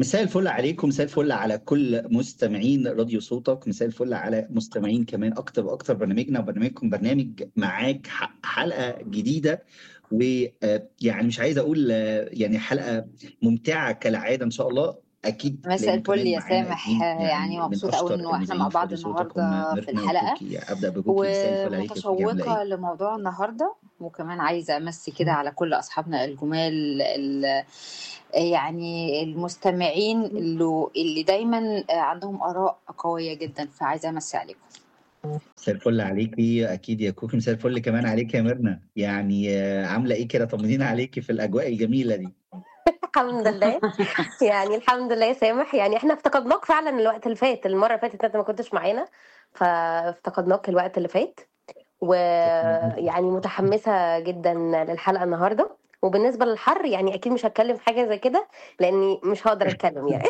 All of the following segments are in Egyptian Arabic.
مساء الفل عليكم مساء الفل على كل مستمعين راديو صوتك مساء الفل على مستمعين كمان اكتر واكتر برنامجنا وبرنامجكم برنامج معاك ح- حلقه جديده ويعني مش عايز اقول آه، يعني حلقه ممتعه كالعاده ان شاء الله اكيد مساء لان الفل كمان يا معانا سامح اتنين يعني يعني من مبسوطة قوي اشطر انه احنا مع المذيعين في بعض راديو صوتك هم النهاردة في ميرنا الحلقة وكوكي ابدا بكوكي مساء الفل عليك يا كوكي عامله ومتشوقة ايه؟ لموضوع النهاردة وكمان عايزة امسي كده على كل اصحابنا الجمال ال- يعني المستمعين اللي اللي دايما عندهم اراء قوية جدا فعايزة امسي عليكم مساء الفل عليكي اكيد يا كوكي مساء الفل كمان عليك يا ميرنا يعني آه، عامله ايه كده طمنينا عليكي في الاجواء الجميله دي الحمد لله يعني الحمد لله يا سامح يعني احنا افتقدناك فعلا الوقت اللي فات المره اللي فاتت انت ما كنتش معانا فافتقدناك الوقت اللي فات ويعني متحمسه جدا للحلقه النهارده وبالنسبه للحر يعني اكيد مش هتكلم في حاجه زي كده لاني مش هقدر اتكلم يعني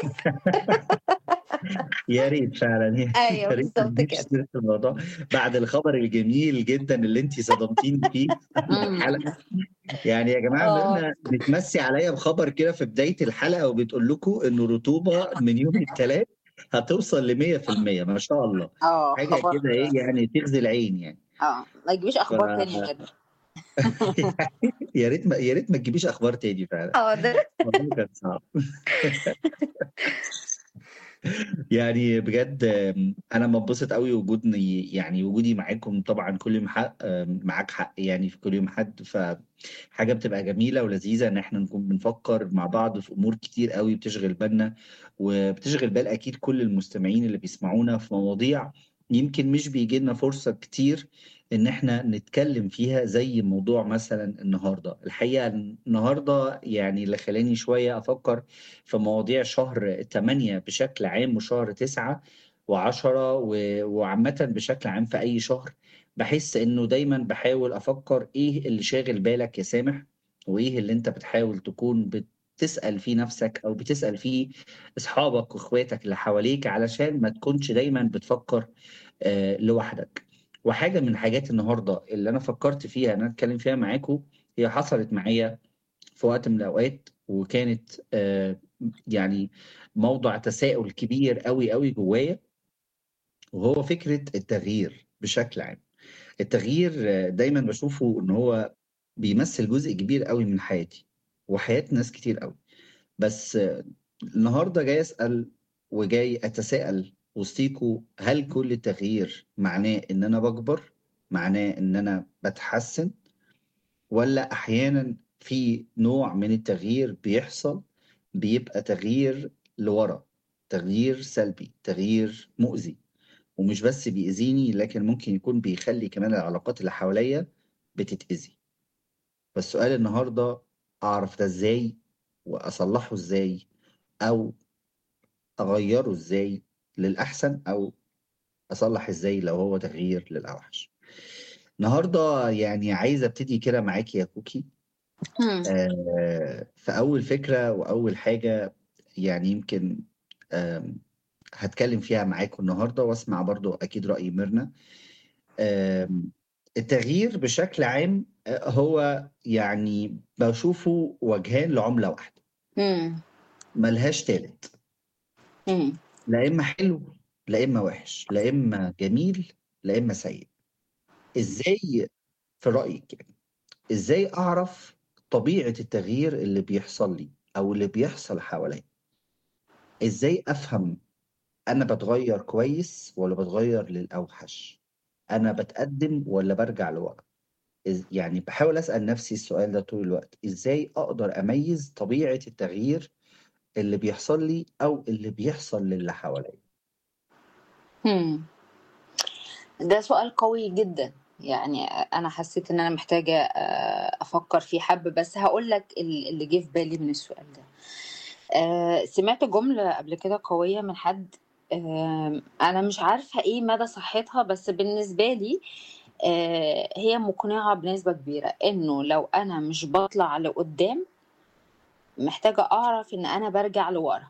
يا ريت فعلا يا ايوه يا ريت ما بالظبط نجيبش كده سيره الموضوع بعد الخبر الجميل جدا اللي انت صدمتيني فيه قبل امم الحلقه يعني يا جماعه اه ميرنا بتمسي عليا بخبر كده في بدايه الحلقه وبتقول لكم ان الرطوبه من يوم الثلاث هتوصل ل 100% ما شاء الله اه حاجه خبر كده ايه يعني تغزي العين يعني اه ما تجيبيش ف... اخبار تاني غير يا ريت ما يا ريت ما تجيبيش اخبار تاني فعلا حاضر الموضوع كان صعب يعني بجد آم، انا مبسوط قوي وجودني يعني وجودي معاكم طبعا كل يوم حق آم، معاك حق يعني في كل يوم حد فحاجه بتبقى جميله ولذيذه ان احنا نكون بنفكر مع بعض في امور كتير قوي بتشغل بالنا وبتشغل بال اكيد كل المستمعين اللي بيسمعونا في مواضيع يمكن مش بيجي لنا فرصه كتير ان احنا نتكلم فيها زي موضوع مثلا النهارده الحقيقه النهارده يعني اللي خلاني شويه افكر في مواضيع شهر 8 بشكل عام وشهر 9 و10 وعامة بشكل عام في أي شهر بحس إنه دايما بحاول أفكر إيه اللي شاغل بالك يا سامح وإيه اللي أنت بتحاول تكون بتسأل فيه نفسك أو بتسأل فيه أصحابك وإخواتك اللي حواليك علشان ما تكونش دايما بتفكر آه لوحدك وحاجة من حاجات النهاردة اللي أنا فكرت فيها إن أنا أتكلم فيها معاكم هي حصلت معايا في وقت من الأوقات وكانت آه، يعني موضوع تساؤل كبير قوي قوي جوايا وهو فكرة التغيير بشكل عام التغيير آه، دايما بشوفه ان هو بيمثل جزء كبير قوي من حياتي وحياة ناس كتير قوي بس آه، النهارده جاي اسال وجاي اتساءل وسطيكوا هل كل تغيير معناه ان انا بكبر معناه ان انا بتحسن ولا احيانا في نوع من التغيير بيحصل بيبقى تغيير لورا تغيير سلبي تغيير مؤذي ومش بس بيأذيني لكن ممكن يكون بيخلي كمان العلاقات اللي حواليا بتتأذي فالسؤال النهارده اعرف ده ازاي واصلحه ازاي او اغيره ازاي للأحسن او اصلح ازاي لو هو تغيير للأوحش النهارده يعني عايز ابتدي كده معاكي يا كوكي مم. آه، فأول فكرة وأول حاجة يعني يمكن آم، هتكلم فيها معاكم النهاردة واسمع برضو أكيد رأي ميرنا آم، التغيير بشكل عام آه، هو يعني بشوفه وجهان لعملة واحدة مم. ملهاش تالت مم. لا إما حلو لا إما وحش لا إما جميل لا إما سيء إزاي في رأيك يعني إزاي أعرف طبيعة التغيير اللي بيحصل لي أو اللي بيحصل حواليا ازاي افهم انا بتغير كويس ولا بتغير للاوحش انا بتقدم ولا برجع لورا إز- يعني بحاول اسال نفسي السؤال ده طول الوقت ازاي اقدر اميز طبيعه التغيير اللي بيحصل لي او اللي بيحصل للي حواليا مم. ده سؤال قوي جدا يعني انا حسيت ان انا محتاجة آه، افكر فيه حب بس هقول لك اللي جه في بالي من السؤال ده آه، سمعت جملة قبل كده قوية من حد آه، انا مش عارفة ايه مدى صحتها بس بالنسبة لي آه، هي مقنعة بنسبة كبيرة انه لو انا مش بطلع لقدام محتاجة اعرف ان انا برجع لورا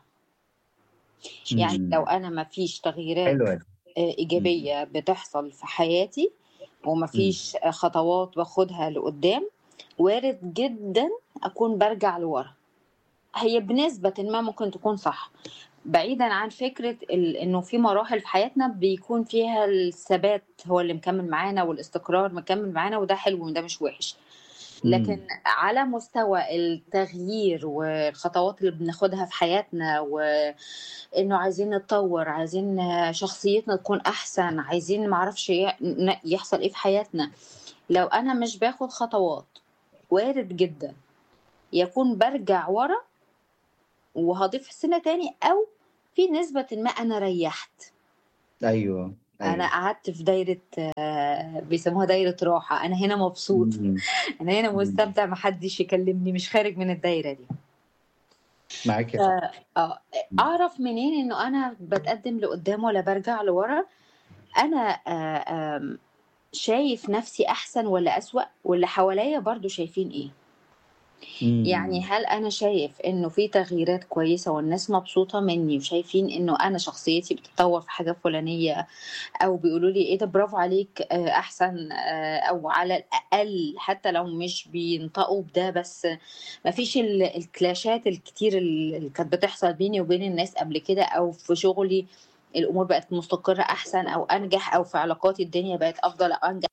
يعني لو مم. انا ما فيش تغييرات حلوه دي آه، مم. ايجابية بتحصل في حياتي وما مم. فيش خطوات باخدها لقدام وارد جدا اكون برجع لورا هي بنسبة ما ممكن تكون صح بعيدا عن فكرة ال- انه في مراحل في حياتنا بيكون فيها الثبات هو اللي مكمل معانا والاستقرار مكمل معانا وده حلو وده مش وحش لكن امم على مستوى التغيير والخطوات اللي بناخدها في حياتنا وانه عايزين نتطور عايزين شخصيتنا تكون احسن عايزين معرفش ي- ن- يحصل ايه في حياتنا لو انا مش باخد خطوات وارد جدا يكون برجع ورا وهضيف سنة تاني او في نسبة ما انا ريحت ايوه انا ايوه قعدت في دايرة آه، بيسموها دايرة راحة انا هنا مبسوط امم انا هنا أمم. مستمتع محدش يكلمني مش خارج من الدايرة دي معاك ف... يا حق اه اعرف منين انه انا بتقدم لقدام ولا برجع لورا انا آه، آم، شايف نفسي احسن ولا اسوأ واللي حواليا برضو شايفين ايه يعني امم هل انا شايف انه في تغييرات كويسة والناس مبسوطة مني وشايفين انه انا شخصيتي بتتطور في حاجة فلانية او بيقولوا لي ايه ده برافو عليك آه، احسن آه، او على الاقل حتى لو مش بينطقوا بده بس ما فيش ال- الكلاشات الكتير اللي كانت بتحصل بيني وبين الناس قبل كده او في شغلي الامور بقت مستقرة احسن او انجح او في علاقاتي الدنيا بقت افضل او انجح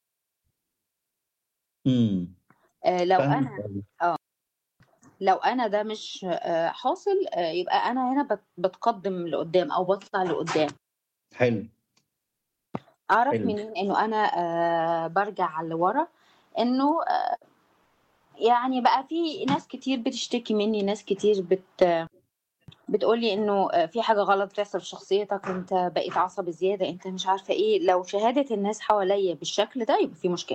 امم آه، لو فاهمك انا أوي. اه لو انا ده مش آه، حاصل آه، يبقى انا هنا بت- بتقدم لقدام او بطلع لقدام حلو اعرف حلو منين انه انا آه، برجع لورا انه آه، يعني بقى في ناس كتير بتشتكي مني ناس كتير بت بتقولي انه آه، في حاجة غلط بتحصل في شخصيتك انت بقيت عصبي زيادة انت مش عارفة ايه لو شهادة الناس حواليا بالشكل ده يبقى في مشكلة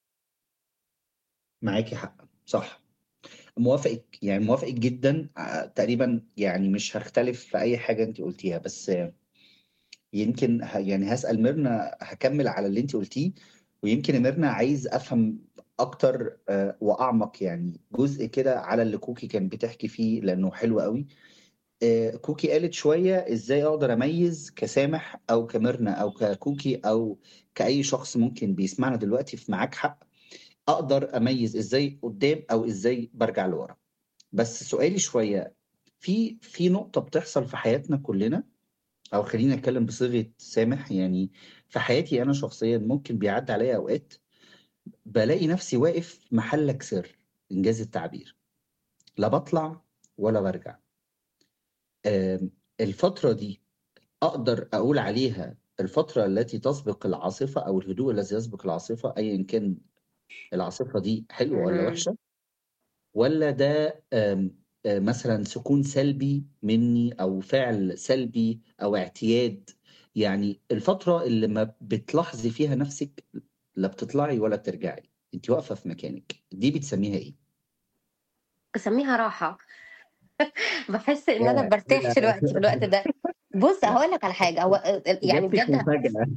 معاكي حق صح موافقك يعني موافقك جدا آه، تقريبا يعني مش هختلف في اي حاجه انت قلتيها بس آه، يمكن ه- يعني هسأل ميرنا هكمل على اللي انت قلتيه ويمكن يا ميرنا عايز افهم اكتر آه، واعمق يعني جزء كده على اللي كوكي كان بتحكي فيه لانه حلو قوي آه، كوكي قالت شويه ازاي اقدر اميز كسامح او كميرنا او ككوكي او كاي شخص ممكن بيسمعنا دلوقتي في معاك حق اقدر اميز ازاي قدام او ازاي برجع لورا بس سؤالي شويه في في نقطه بتحصل في حياتنا كلنا او خليني اتكلم بصيغه سامح يعني في حياتي انا شخصيا ممكن بيعدي عليا اوقات بلاقي نفسي واقف محلك سر انجاز التعبير لا بطلع ولا برجع آم، الفتره دي اقدر اقول عليها الفتره التي تسبق العاصفه او الهدوء الذي يسبق العاصفه ايا كان العاصفه دي حلوه ولا مهم. وحشه ولا ده آم، آه، مثلا سكون سلبي مني او فعل سلبي او اعتياد يعني الفترة اللي ما بتلاحظي فيها نفسك لا بتطلعي ولا بترجعي انت واقفة في مكانك دي بتسميها ايه؟ بسميها راحة بحس ان انا يا برتاح في الوقت في الوقت ده بص هقول لك على حاجة هو يعني جاتك بجد مفاجأة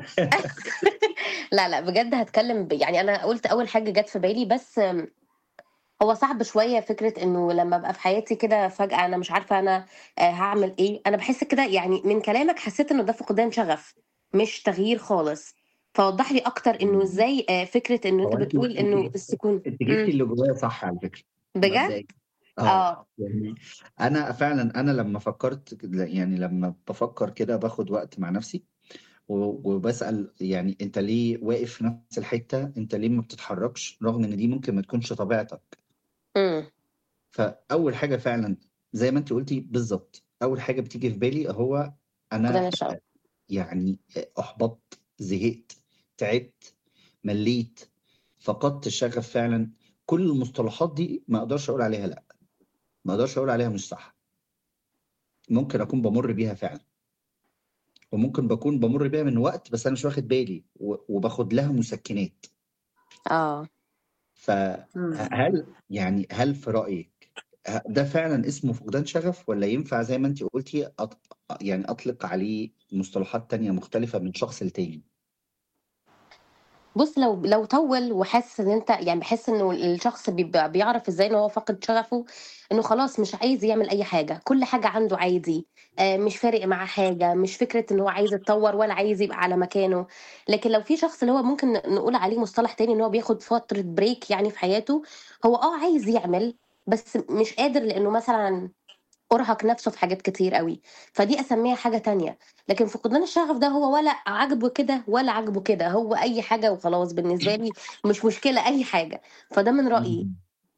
لا لا بجد هتكلم ب... يعني انا قلت اول حاجة جت في بالي بس هو صعب شوية فكرة انه لما ابقى في حياتي كده فجأة انا مش عارفة انا آه، هعمل ايه انا بحس كده يعني من كلامك حسيت انه ده فقدان شغف مش تغيير خالص فوضح لي اكتر انه ازاي آه، فكرة انه انت هو انت بتقول انت انه السكون انت جبتي مم. اللي جوايا صح على فكرة بجد مبدئيا اه اه يعني انا فعلا انا لما فكرت يعني لما بفكر كده باخد وقت مع نفسي و- وبسأل يعني انت ليه واقف في نفس الحتة انت ليه ما بتتحركش رغم ان دي ممكن ما تكونش طبيعتك امم فاول حاجة فعلا زي ما انت قلتي بالظبط اول حاجة بتيجي في بالي هو فقدان انا الشغف يعني احبطت زهقت تعبت مليت فقدت الشغف فعلا كل المصطلحات دي ما اقدرش اقول عليها لا ما اقدرش اقول عليها مش صح ممكن اكون بمر بيها فعلا وممكن بكون بمر بيها من وقت بس انا مش واخد بالي و- وباخد لها مسكنات اه مم. فهل يعني هل في رأيك ه- ده فعلا اسمه فقدان شغف ولا ينفع زي ما انت قلتي أط... يعني اطلق عليه مصطلحات تانية مختلفة من شخص لتاني بص لو لو طول وحاسس ان انت يعني بحس انه الشخص بيبقى بيعرف ازاي ان هو فاقد شغفه انه خلاص مش عايز يعمل اي حاجه كل حاجه عنده عادي آه، مش فارق معاه حاجه مش فكره ان هو عايز يتطور ولا عايز يبقى على مكانه لكن لو في شخص اللي هو ممكن نقول عليه مصطلح تاني ان هو بياخد فتره بريك يعني في حياته هو اه عايز يعمل بس مش قادر لانه مثلا ارهق نفسه في حاجات كتير قوي فدي اسميها حاجه تانية لكن فقدان الشغف ده هو ولا عاجبه كده ولا عاجبه كده هو اي حاجه وخلاص بالنسبه لي مش مشكله اي حاجه فده من رايي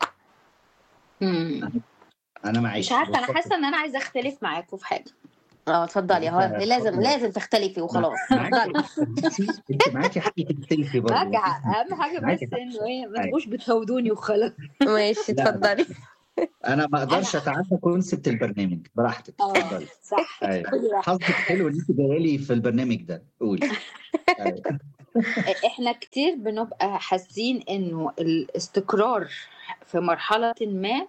مم. انا معاك مش عارفه انا بتفق حاسه ان انا عايزه اختلف معاكم في حاجه اه اتفضلي هو انت لازم اتفضل لازم تختلفي وخلاص معاكي اتفضلي انت معاكي حق تختلفي برضه معاك مفيش حق اهم حاجه معاكي بس حق انه ايه ما أيوة. تبقوش بتهودوني وخلاص ماشي لا لا اتفضلي انا ما انا اقدرش اتعافى كونسبت البرنامج براحتك اه اتفضلي صح ايوه خدي راحتك حظك حلو ان انت جايه لي في البرنامج ده قولي ايوه احنا كتير بنبقى حاسين انه الاستقرار في مرحله ما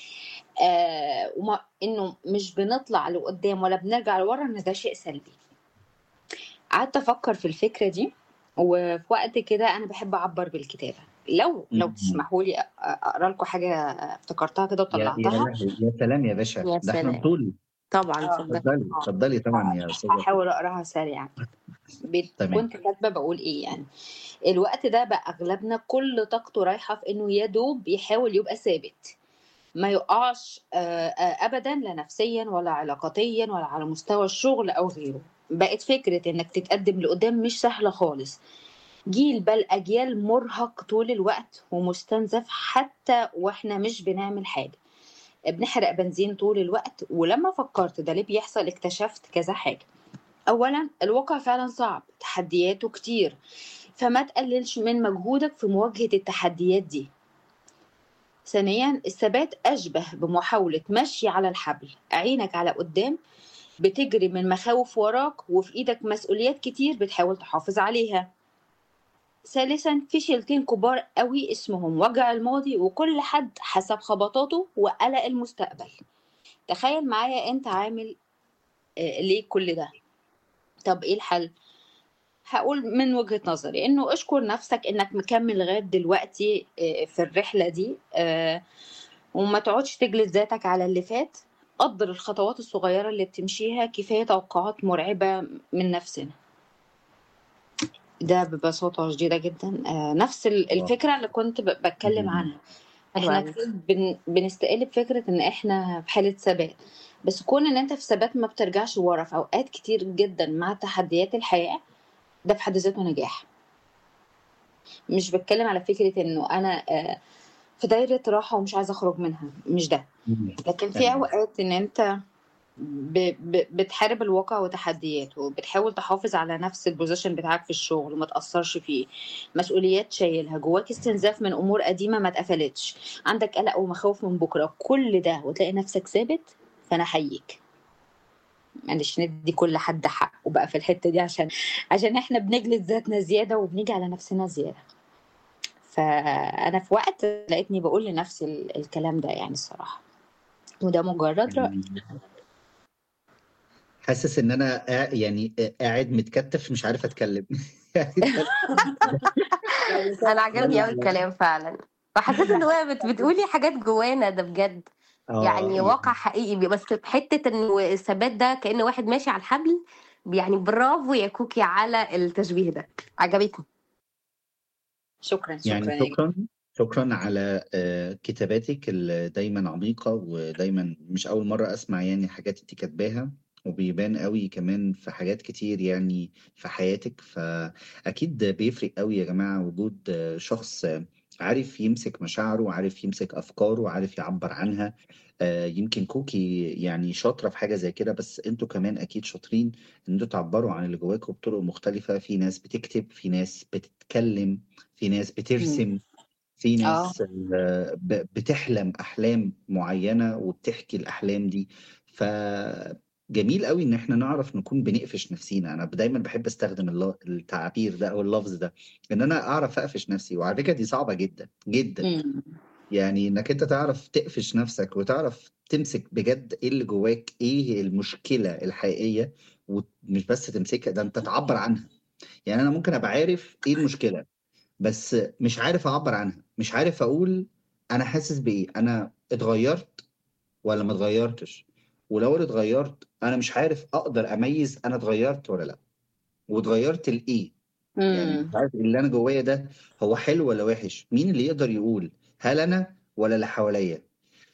آه وما انه مش بنطلع لقدام ولا بنرجع لورا ان ده شيء سلبي قعدت افكر في الفكره دي وفي وقت كده انا بحب اعبر بالكتابه لو لو م- م. تسمحوا لي اقرا لكم حاجه افتكرتها كده يا يا وطلعتها لهوي يا سلام يا باشا يا ده احنا سلام نطول طبعا اه اتفضلي اتفضلي اه اتفضلي طبعا يا استاذه هحاول اقراها سريعا بت- تمام كنت كاتبه بقول ايه يعني الوقت ده بقى اغلبنا كل طاقته رايحه في انه يا دوب يحاول يبقى ثابت ما يقعش آه، آه، ابدا لا نفسيا ولا علاقاتيا ولا على مستوى الشغل او غيره بقت فكره انك تتقدم لقدام مش سهله خالص جيل بل اجيال مرهق طول الوقت ومستنزف حتى واحنا مش بنعمل حاجه بنحرق بنزين طول الوقت ولما فكرت ده ليه بيحصل اكتشفت كذا حاجه اولا الواقع فعلا صعب تحدياته كتير فما تقللش من مجهودك في مواجهه التحديات دي ثانيا الثبات أشبه بمحاولة مشي على الحبل عينك على قدام بتجري من مخاوف وراك وفي إيدك مسؤوليات كتير بتحاول تحافظ عليها ثالثا في شيلتين كبار قوي اسمهم وجع الماضي وكل حد حسب خبطاته وقلق المستقبل تخيل معايا انت عامل آه، ليه كل ده طب ايه الحل هقول من وجهة نظري انه اشكر نفسك انك مكمل لغاية دلوقتي آه، في الرحلة دي آه، وما تقعدش تجلد ذاتك على اللي فات قدر الخطوات الصغيرة اللي بتمشيها كفاية توقعات مرعبة من نفسنا ده ببساطة شديدة جدا آه، نفس ال- واو الفكرة اللي كنت ب- بتكلم م- عنها حلو احنا قوي كتير بن... بنستقل بفكرة ان احنا في حالة ثبات بس كون ان انت في ثبات ما بترجعش ورا في اوقات كتير جدا مع تحديات الحياة ده في حد ذاته نجاح مش بتكلم على فكرة انه انا آه، في دايرة راحة ومش عايزة اخرج منها مش ده م. لكن في تمام اوقات ان انت ب... ب... بتحارب الواقع وتحدياته وبتحاول تحافظ على نفس البوزيشن بتاعك في الشغل وما تأثرش فيه مسؤوليات شايلها جواك استنزاف من امور قديمة ما اتقفلتش عندك قلق ومخاوف من بكرة كل ده وتلاقي نفسك ثابت فانا احييك معلش ندي كل حد حقه بقى في الحتة دي عشان عشان احنا بنجلد ذاتنا زيادة وبنيجي على نفسنا زيادة فانا في وقت لقيتني بقول لنفسي ال- الكلام ده يعني الصراحة وده مجرد رأي يعني حاسس ان انا قا- يعني قاعد متكتف مش عارف اتكلم يعني ده انا ده عجبني قوي ال- الكلام فعلا وحسيت ان هو بت- بتقولي حاجات جوانا ده بجد اه يعني يعني واقع حقيقي بس في حته انه الثبات ده كأن واحد ماشي على الحبل يعني برافو يا كوكي على التشبيه ده عجبتني شكرا يعني شكرا يا شكرا شكرا على آه، كتاباتك اللي دايما عميقة ودايما مش أول مرة أسمع يعني حاجات انت كاتباها وبيبان قوي كمان في حاجات كتير يعني في حياتك فأكيد بيفرق قوي يا جماعة وجود آه، شخص آه، عارف يمسك مشاعره وعارف يمسك أفكاره وعارف يعبر عنها آه، يمكن كوكي يعني شاطرة في حاجة زي كده بس انتوا كمان أكيد شاطرين إن انتوا تعبروا عن اللي جواكم بطرق مختلفة في ناس بتكتب في ناس بتتكلم في ناس مم. بترسم في اه ناس آه، ب- بتحلم أحلام معينة وبتحكي الأحلام دي فجميل قوي إن احنا نعرف نكون بنقفش نفسينا أنا دايما بحب أستخدم الل- التعبير ده أو اللفظ ده إن أنا أعرف أقفش نفسي وعلى فكرة دي صعبة جدا جدا مم. يعني إنك أنت تعرف تقفش نفسك وتعرف تمسك بجد إيه اللي جواك إيه المشكلة الحقيقية ومش بس تمسكها ده أنت تعبر عنها يعني أنا ممكن أبقى عارف إيه المشكلة بس مش عارف اعبر عنها مش عارف اقول انا حاسس بايه انا اتغيرت ولا ما اتغيرتش ولو أنا اتغيرت انا مش عارف اقدر اميز انا اتغيرت ولا لا واتغيرت لايه يعني مم. مش عارف اللي انا جوايا ده هو حلو ولا وحش مين اللي يقدر يقول هل انا ولا اللي حواليا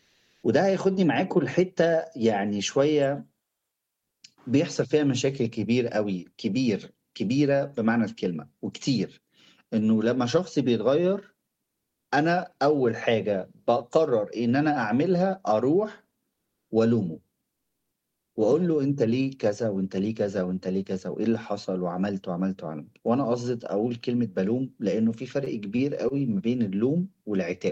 وده هياخدني معاكم لحتة يعني شوية بيحصل فيها مشاكل كبير قوي كبير كبيرة بمعنى الكلمة وكتير انه لما شخص بيتغير انا اول حاجة بقرر ان انا اعملها اروح والومه واقول له انت ليه كذا وانت ليه كذا وانت ليه كذا وايه اللي حصل وعملت وعملت وعملت وانا قصدي اقول كلمة بلوم لانه في فرق كبير قوي ما بين اللوم والعتاب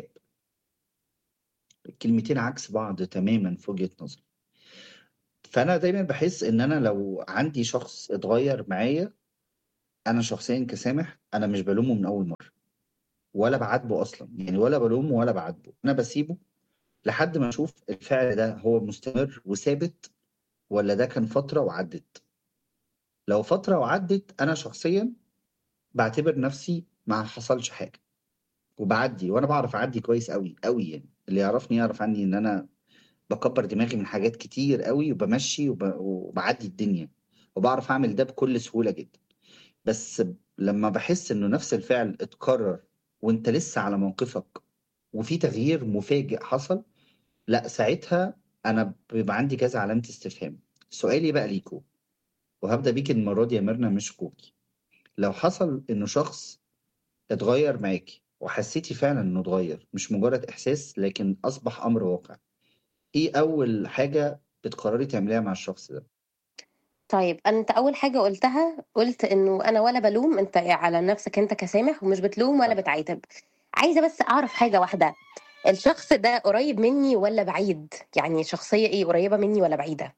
الكلمتين عكس بعض تماما في وجهة نظري فانا دايما بحس ان انا لو عندي شخص اتغير معايا انا شخصيا كسامح انا مش بلومه من اول مره ولا بعاتبه اصلا يعني ولا بلومه ولا بعاتبه انا بسيبه لحد ما اشوف الفعل ده هو مستمر وثابت ولا ده كان فتره وعدت لو فتره وعدت انا شخصيا بعتبر نفسي ما حصلش حاجه وبعدي وانا بعرف اعدي كويس قوي قوي يعني اللي يعرفني يعرف عني ان انا بكبر دماغي من حاجات كتير قوي وبمشي وب... وبعدي الدنيا وبعرف اعمل ده بكل سهوله جدا بس لما بحس انه نفس الفعل اتكرر وانت لسه على موقفك وفي تغيير مفاجئ حصل لا ساعتها انا بيبقى عندي كذا علامه استفهام سؤالي بقى ليكو وهبدا بيك المره دي يا ميرنا مش كوكي لو حصل انه شخص اتغير معاكي وحسيتي فعلا انه اتغير مش مجرد احساس لكن اصبح امر واقع ايه اول حاجه بتقرري تعمليها مع الشخص ده طيب انت اول حاجه قلتها قلت انه انا ولا بلوم انت على نفسك انت كسامح ومش بتلوم ولا بتعاتب عايزه بس اعرف حاجه واحده الشخص ده قريب مني ولا بعيد يعني شخصيه ايه قريبه مني ولا بعيده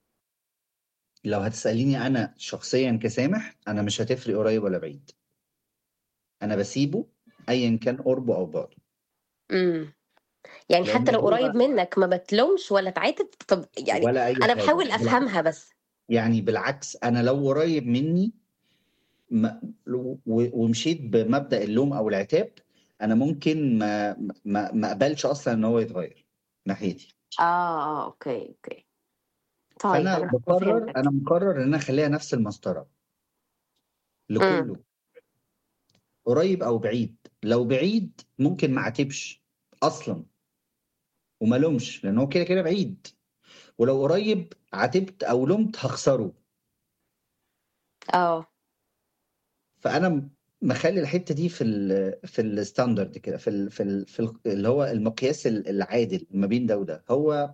لو هتساليني انا شخصيا كسامح انا مش هتفرق قريب ولا بعيد انا بسيبه ايا كان قربه او بعده امم يعني لان حتى لو هو قريب منك ما بتلومش ولا تعاتب طب يعني ولا اي انا حاجه بحاول بالعكس افهمها بس يعني بالعكس انا لو قريب مني ما و- ومشيت بمبدأ اللوم او العتاب انا ممكن ما ما ما اقبلش اصلا ان هو يتغير ناحيتي اه اه اوكي اوكي طيب فانا انا بقرر فهمتك انا مقرر ان انا اخليها نفس المسطره امم لكله قريب او بعيد لو بعيد ممكن ما اعاتبش اصلا وما لومش لان هو كده كده بعيد ولو قريب عاتبت او لومت هخسره اه فانا م- مخلي الحته دي في ال في الستاندرد كده في ال في ال في ال اللي هو المقياس ال- العادل ما بين ده وده هو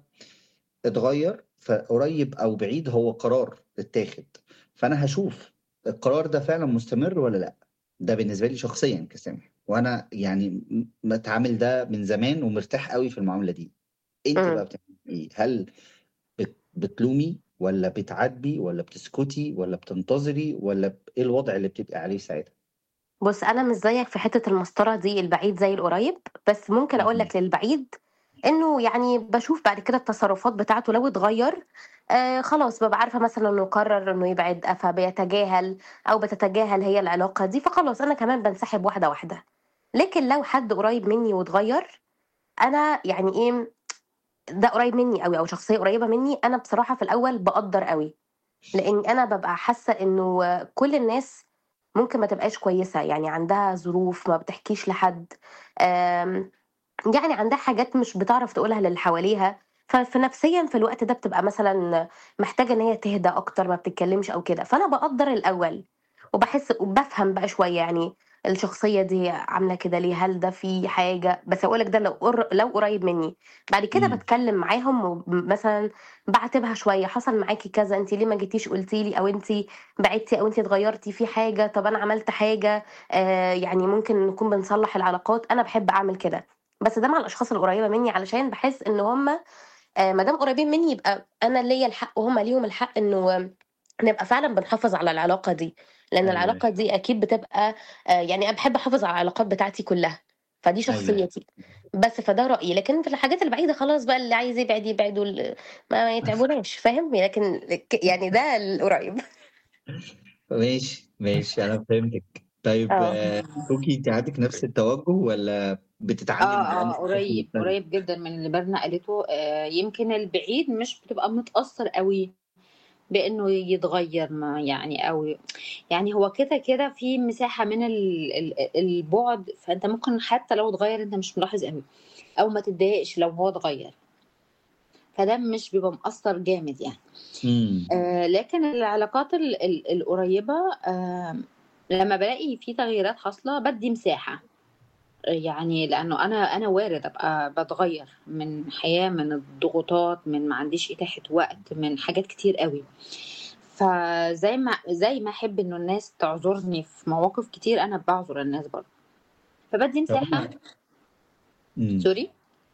اتغير فقريب او بعيد هو قرار اتاخد فانا هشوف القرار ده فعلا مستمر ولا لا ده بالنسبه لي شخصيا كسامح وانا يعني م- بتعامل ده من زمان ومرتاح قوي في المعامله دي انت بقى امم بتعملي ايه هل بت- بتلومي ولا بتعاتبي ولا بتسكتي ولا بتنتظري ولا ب- ايه الوضع اللي بتبقى عليه ساعتها بص انا مش زيك في حته المسطره دي البعيد زي القريب بس ممكن اقول مهم. لك للبعيد انه يعني بشوف بعد كده التصرفات بتاعته لو اتغير آه خلاص ببقى عارفه مثلا انه قرر انه يبعد فبيتجاهل او بتتجاهل هي العلاقه دي فخلاص انا كمان بنسحب واحده واحده لكن لو حد قريب مني واتغير انا يعني ايه ده قريب مني قوي او شخصيه قريبه مني انا بصراحه في الاول بقدر قوي لان انا ببقى حاسه انه كل الناس ممكن ما تبقاش كويسه يعني عندها ظروف ما بتحكيش لحد آم، يعني عندها حاجات مش بتعرف تقولها للي حواليها ففي نفسيا في الوقت ده بتبقى مثلا محتاجه ان هي تهدى اكتر ما بتتكلمش او كده فانا بقدر الاول وبحس وبفهم بقى شويه يعني الشخصيه دي عامله كده ليه هل ده في حاجه بس اقول لك ده لو قر... لو قريب مني بعد كده مم. بتكلم معاهم ومثلا بعاتبها شويه حصل معاكي كذا انت ليه ما جيتيش قلتي لي او انت بعدتي او انت اتغيرتي في حاجه طب انا عملت حاجه آه يعني ممكن نكون بنصلح العلاقات انا بحب اعمل كده بس ده مع الاشخاص القريبه مني علشان بحس ان هم آه ما دام قريبين مني يبقى انا ليا الحق وهم ليهم الحق انه نبقى فعلا بنحافظ على العلاقه دي لان ايوه العلاقه دي اكيد بتبقى آه يعني انا بحب احافظ على العلاقات بتاعتي كلها فدي ايوه شخصيتي بس فده رايي لكن في الحاجات البعيده خلاص بقى اللي عايز يبعد يبعد وال- ما يتعبوناش فاهم لكن ك- يعني ده القريب ماشي ماشي انا فهمتك طيب اه آه، كوكي انت عندك نفس التوجه ولا بتتعاملي اه اه بالأمر بشكل قريب مختلف؟ قريب جدا من اللي برنا قالته آه يمكن البعيد مش بتبقى متأثر قوي بانه يتغير ما يعني او يعني هو كده كده في مساحة من ال- ال- البعد فانت ممكن حتى لو اتغير انت مش ملاحظ قوي او ما تتضايقش لو هو اتغير فده مش بيبقى مأثر جامد يعني إمم. آه، لكن العلاقات ال- ال- القريبة آه، لما بلاقي في تغييرات حاصلة بدي مساحة يعني لأنه أنا أنا وارد أبقى بتغير من حياة من الضغوطات من ما عنديش إتاحة وقت من حاجات كتير قوي فزي ما زي ما أحب إنه الناس تعذرني في مواقف كتير أنا بعذر الناس برضه فبدي طب مساحة إمم. سوري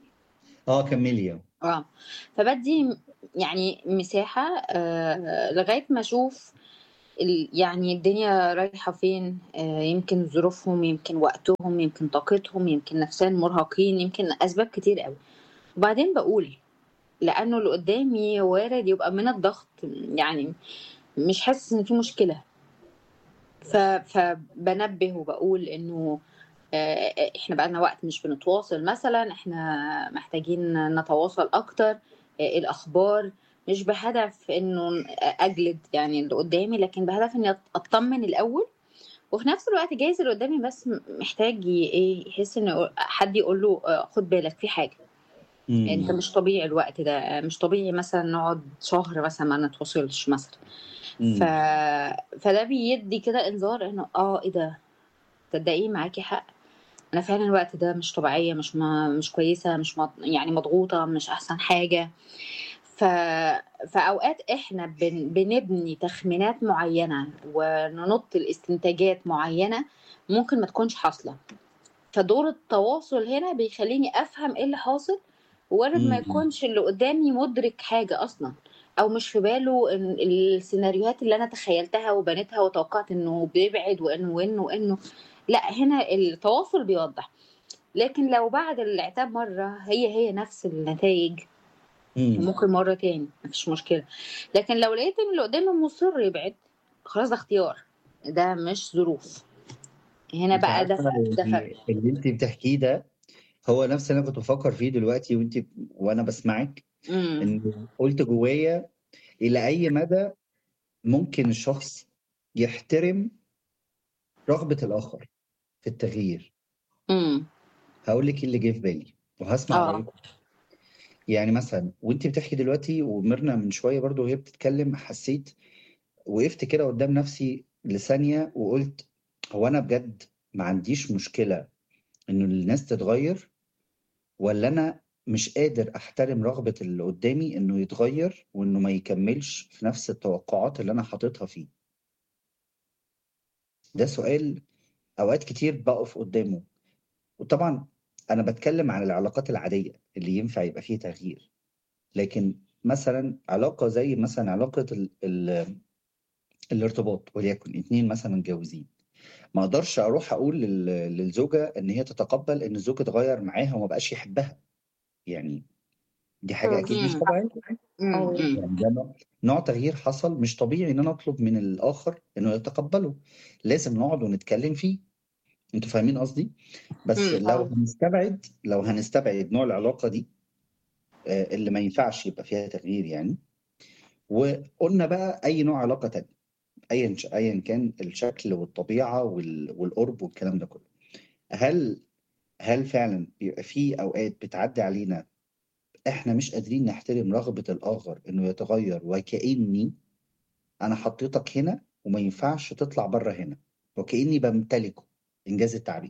آه كمّلي آه. اه فبدي م- يعني مساحة آه لغاية ما أشوف ال- يعني الدنيا رايحة فين آه يمكن ظروفهم يمكن وقتهم يمكن طاقتهم يمكن نفسيا مرهقين يمكن أسباب كتير قوي وبعدين بقول لأنه اللي قدامي وارد يبقى من الضغط يعني مش حاسس إن في مشكلة ف... فبنبه وبقول إنه آه، احنا بقالنا وقت مش بنتواصل مثلا احنا محتاجين نتواصل اكتر آه، الاخبار مش بهدف انه اجلد يعني اللي قدامي لكن بهدف اني أط- اطمن الاول وفي نفس الوقت جايز اللي قدامي بس محتاج ي- ايه يحس ان حد يقول له آه، خد بالك في حاجه انت إمم. مش طبيعي الوقت ده مش طبيعي مثلا نقعد شهر مثلا ما نتواصلش مثلا ف... إمم. فده بيدي كده انذار انه اه ايه ده تصدقي معاكي حق انا فعلا الوقت ده مش طبيعيه مش ما مش كويسه مش مض... يعني مضغوطه مش احسن حاجه ف... فاوقات احنا بن... بنبني تخمينات معينه وننط الاستنتاجات معينه ممكن ما تكونش حاصله فدور التواصل هنا بيخليني افهم ايه اللي حاصل وارد ما إمم. يكونش اللي قدامي مدرك حاجه اصلا او مش في باله إن السيناريوهات اللي انا تخيلتها وبنيتها وتوقعت انه بيبعد وانه وانه وانه لا هنا التواصل بيوضح لكن لو بعد العتاب مرة هي هي نفس النتائج إمم. ممكن مرة تاني مفيش مشكلة لكن لو لقيت ان اللي قدامي مصر يبعد خلاص ده اختيار ده مش ظروف هنا أنتِ بقى ده عارفة فرق ده فرق يعني اللي أنتِ بتحكيه ده هو نفس اللي أنا كنت بافكّر فيه دلوقتي وأنتِ وأنا باسمعِك، امم إنه قُلت جوايا إلى أي مدى ممكن الشخص يحترم رغبة الآخر في التغيير. امم هاقول لِك إيه اللي جه في بالي وهاسمع اه رأيكم. يعني مثلًا وأنتِ بتحكي دلوقتي وميرنا من شوية برضه وهي بتتكلم حسيت وقفت كده قدّام نفسي لثانية وقُلت هو أنا بجد ما عنديش مشكلة إنه الناس تتغيّر والّا أنا مش قادر أحترم رغبة اللي قدّامي إنه يتغيّر وإنه ما يكمّلش في نفس التوقعات اللي أنا حاططها فيه؟ ده سؤال أوقات كتير باقف قدّامه، وطبعًا أنا باتكلم عن العلاقات العادية اللي ينفع يبقى فيه تغيير، لكن مثلًا علاقة زي مثلًا علاقة ال ال الارتباط وليكن 2 مثلًا متجوزين، ما أقدرش أروح أقول لل للزوجة إن هي تتقبّل إن الزوج اتغيّر معاها وما بقاش يحبها، يعني دي حاجة أكيد مش امم طبيعية، امم أيوه امم يعني ده نوع نوع تغيير حصل مش طبيعي إن أنا أطلب من الآخر إنه يتقبّله، لازم نقعد ونتكلم فيه، أنتم فاهمين قصدي؟ بس امم لو اه هنستبعد لو هنستبعد نوع العلاقة دي آآ اللي ما ينفعش يبقى فيها تغيير يعني، وقُلنا بقى أي نوع علاقة تانية، أيًا ش أيًا كان الشكل والطبيعة وال والقُرب والكلام ده كله، هل هل فعلًا بيبقى في أوقات بتعدّي علينا إحنا مش قادرين نحترم رغبة الآخر إنه يتغيّر وكإني أنا حطيتك هنا وما ينفعش تطلع برّه هنا، وكإني بامتلكه، إنجاز التعبير.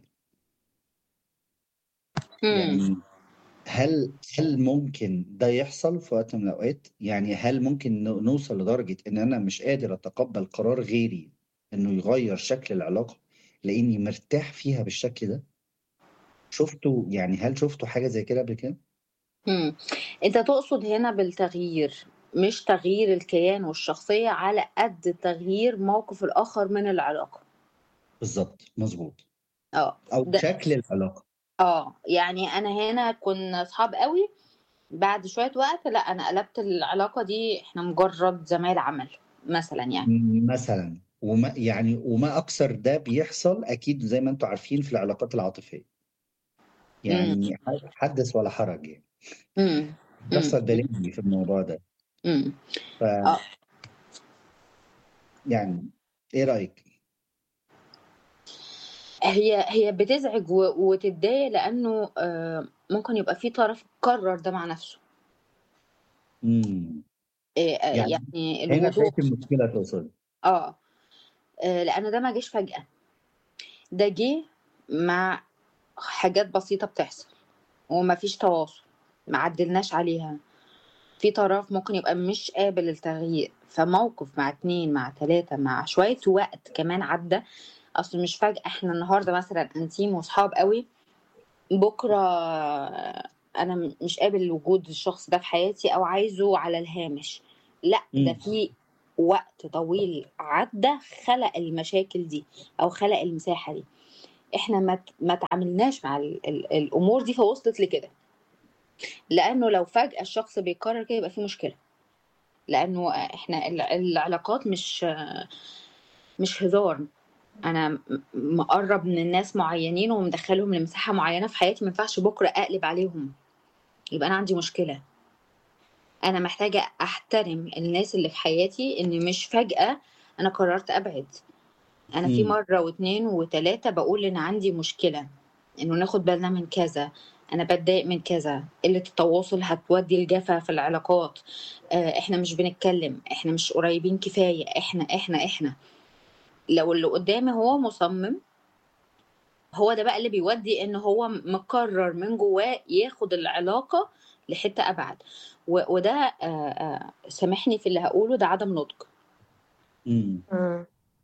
امم يعني هل هل ممكن ده يحصل في وقت من الأوقات؟ يعني هل ممكن ن نوصل لدرجة إن أنا مش قادر أتقبّل قرار غيري إنه يغيّر شكل العلاقة لإني مرتاح فيها بالشكل ده؟ شُفتوا يعني هل شُفتوا حاجة زي كده قبل كده؟ امم انت تقصد هنا بالتغيير مش تغيير الكيان والشخصية على قد تغيير موقف الآخر من العلاقة بالضبط، مضبوط. اه أو ده شكل العلاقة. اه يعني انا هنا كنا اصحاب قوي بعد شويه وقت لا انا قلبت العلاقه دي احنا مجرد زمايل عمل مثلا يعني مثلًا وما يعني وما أكثر ده بيحصل أكيد زي ما أنتم عارفين في العلاقات العاطفية. امم يعني ح حدث ولا حرج يعني. امم امم بيحصل بلاوي في الموضوع ده. امم ف اه يعني إيه رأيِك؟ هي هي بتزعج و- وتتضايق لانه آه، ممكن يبقى في طرف قرر ده مع نفسه إمم. آآ آآ يعني يعني هنا الوضوح. شايف المشكلة توصل. آه. آآ لأن ده ما جاش فجأة. ده جِه مع حاجات بسيطة بتحصل وما فيش تواصل، ما عدّلناش عليها. في طرف ممكن يبقى مش قابل للتغيير، فموقف مع 2 مع 3 مع شوية وقت كمان عدّى، أصل مش فجأة إحنا النهارده مثلًا أنتيم وصحاب أوي، بُكرة أنا م مش قابل وجود الشخص ده في حياتي أو عايزه على الهامش، لأ ده إمم. في وقت طويل عدّى خلق المشاكل دي أو خلق المساحة دي. إحنا ما ت ما اتعاملناش مع ال ال الأمور دي فوصلت لكده. لأنه لو فجأة الشخص بيقرر كده يبقى في مشكلة. لأنه إحنا ال العلاقات مش مش هزار. أنا م مقرّب من ناس معيّنين ومدخّلهم لمساحة معيّنة في حياتي ما ينفعش بُكرة أقلب عليهم. يبقى أنا عندي مشكلة. أنا محتاجة أحترم الناس اللي في حياتي إن مش فجأة أنا قررت أبعد. أنا في إمم. مرّة و2 و3 باقول إن عندي مشكلة، إنه ناخد بالنا من كذا، أنا باتضايق من كذا، قلة التواصل هتودّي لجفا في العلاقات، آآ إحنا مش بنتكلم، إحنا مش قريبين كفاية، إحنا، إحنا، إحنا. لو اللي قدّامي هو مصمم هو ده بقى اللي بيودّي إن هو مقرر من جوّاه ياخد العلاقة لحتّة أبعد. و وده آآ آآ سامحني في اللي هاقوله ده عدم نضج. إمم. إمم.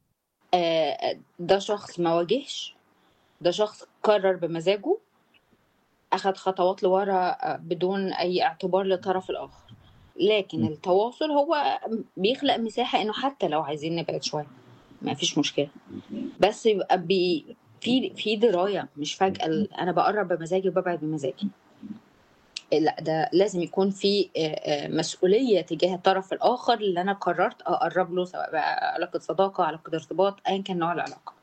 آآ ده شخص ما واجهش، ده شخص قرر بمزاجه، أخد خطوات لورا آآ بدون أي اعتبار للطرف الآخر. لكن إمم. التواصل هو بيخلق مساحة إنه حتى لو عايزين نبعد شوية، ما فيش مشكلة. بس يبقى بي في في دراية مش فجأة ال أنا باقرّب بمزاجي وبابعد بمزاجي. لأ ده لازم يكون في آآ آآ مسؤولية تجاه الطرف الآخر اللي أنا قررت أقرّب له سواء بقى علاقة صداقة، علاقة ارتباط، أيًا كان نوع العلاقة.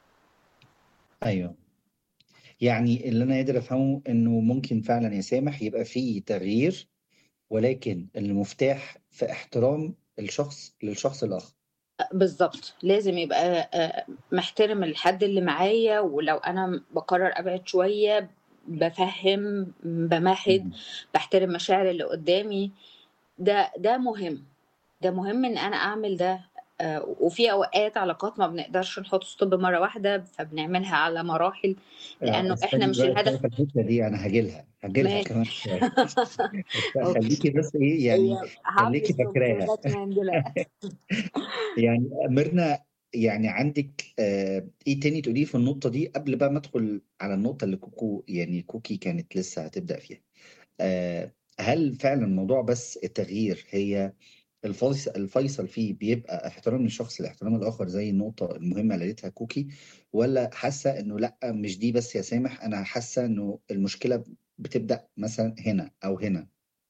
أيوه. يعني اللي أنا قادر أفهمه إنه ممكن فعلًا يا سامح يبقى في تغيير، ولكن المفتاح في احترام الشخص للشخص الآخر. أ بالضبط. لازم يبقى آآ محترم الحد اللي معايا ولو أنا باقرر أبعد شوية بافهّم، بامهِّد، إمم. باحترم مشاعر اللي قدّامي. ده ده مهم. ده مهم إن أنا أعمل ده آآ وفي أوقات علاقات ما بنقدرش نحط stop مرّة واحدة، فبنعملها على مراحل، آه، لأنه إحنا استني مش بقى الهدف شوية في الحتّة دي أنا هاجي لها، هاجي لها ماشي. كمان شوية. بس أوكي. خلّيكِ بس إيه، يعني هي هاعمل خلّيكِ stop فاكراها. لغاية ما دلوقتي. يعني ميرنا يعني عندِك آآ إيه تاني تقوليه في النقطة دي قبل بقى ما أدخل على النقطة اللي كوكو يعني كوكي كانت لسه هتبدأ فيها. آآ هل فعلًا موضوع بس التغيير هي الفيص الفيصل فيه بيبقى احترام الشخص لاحترام الآخر زي النقطة المهمة اللي قالتها كوكي، والّا حاسة إنه لأ مش دي بس يا سامح، أنا حاسة إنه المشكلة بتبدأ مثلًا هنا أو هنا؟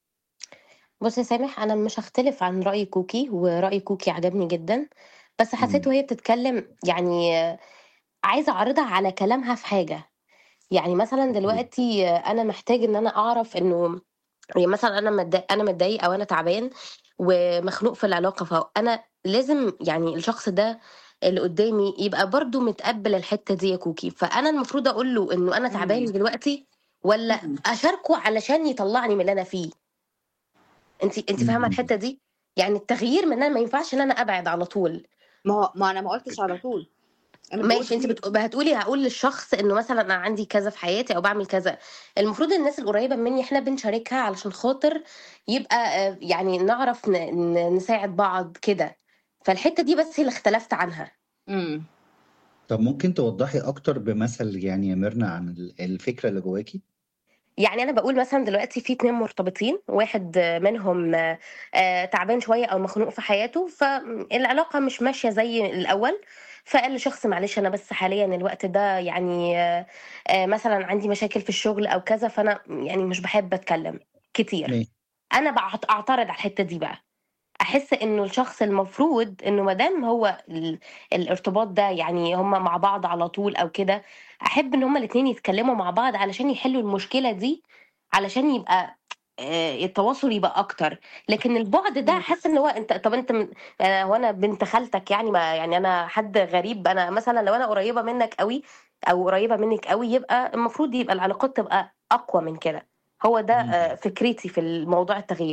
بُص يا سامح، أنا مش هاختلف عن رأي كوكي، ورأي كوكي عجبني جدًا، بس حسيت إمم. وهي بتتكلم يعني عايزة أعارضها على كلامها في حاجة. يعني مثلًا أوكي. دلوقتي أنا محتاج إن أنا أعرف إنه يعني مثلًا أنا متضا أنا متضايق أو أنا تعبان ومخنوق في العلاقة، فأنا لازم يعني الشخص ده اللي قدّامي يبقى برضه متقبّل الحتّة دي يا كوكي، فأنا المفروض أقول له إنه أنا تعبان إمم. دلوقتي والّا إمم. أشاركه علشان يطلّعني من اللي أنا فيه؟ أنتِ أنتِ فاهمة إمم. الحتّة دي؟ يعني التغيير من إن أنا ما ينفعش إن أنا أبعد على طول. ما هو ما أنا ما قُلتش على طول. أنا باقول ماشي، أنتِ في بت هتقولي هاقول للشخص إنه مثلًا أنا عندي كذا في حياتي أو باعمل كذا. المفروض الناس القريّبة منّي إحنا بنشاركها علشان خاطر يبقى آآ يعني نعرف ن ن نساعد بعض كده. فالحتّة دي بس هي اللي اختلفت عنها. إمم. طب ممكن توضّحي أكتر بمثل يعني يا ميرنا عن ال الفكرة اللي جواكِ؟ يعني أنا باقول مثلًا دلوقتي في 2 مرتبطين، واحد منهم آآ تعبان شوية أو مخنوق في حياته، فالعلاقة مش ماشية زي الأول، فقال لشخص معلش أنا بس حاليًا الوقت ده يعني آآ مثلًا عندي مشاكل في الشغل أو كذا، فأنا يعني مش باحب أتكلّم كتير. ماشي. أنا باعت أعترض على الحتّة دي بقى. أحس إنه الشخص المفروض إنه ما دام هو ال الارتباط ده يعني هم مع بعض على طول أو كده، أحب إن هم الاتنين يتكلّموا مع بعض علشان يحلّوا المشكلة دي، علشان يبقى آآ التواصل يبقى أكتر. لكن البُعد ده إمم. حاسة إن هو أنت طب أنت م آآ هو أنا بنت خالتك يعني ما يعني أنا حد غريب، أنا مثلًا لو أنا قريّبة منّك أوي أو قريّبة منِّك أوي، يبقى المفروض يبقى العلاقات تبقى أقوى من كده. هو ده إمم. آآ فكرتي في الموضوع التغيير.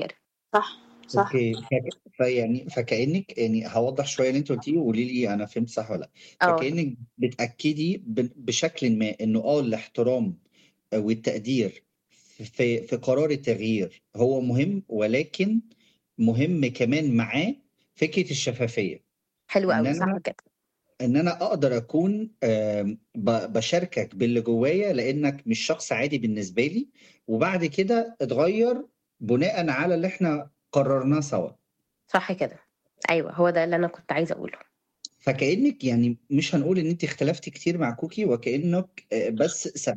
صح صح اوكي فك... فيعني فكأنك يعني هوضح شويه اللي انت قلتيه وقولي لي انا فهمت صح ولا لا اه فكأنك بتأكدي ب... بشكل ما انه اه الاحترام والتقدير في في قرار التغيير هو مهم ولكن مهم كمان معاه فكرة الشفافية حلو ان قوي صح انا كده ان انا اقدر اكون آم، ب- بشاركك باللي جوايا لانك مش شخص عادي بالنسبة لي وبعد كده اتغير بناء على اللي احنا قررناه سوا صح كده ايوه هو ده اللي انا كنت عايزه اقوله فكأنك يعني مش هنقول ان انت اختلفتي كتير مع كوكي وكأنك آه، بس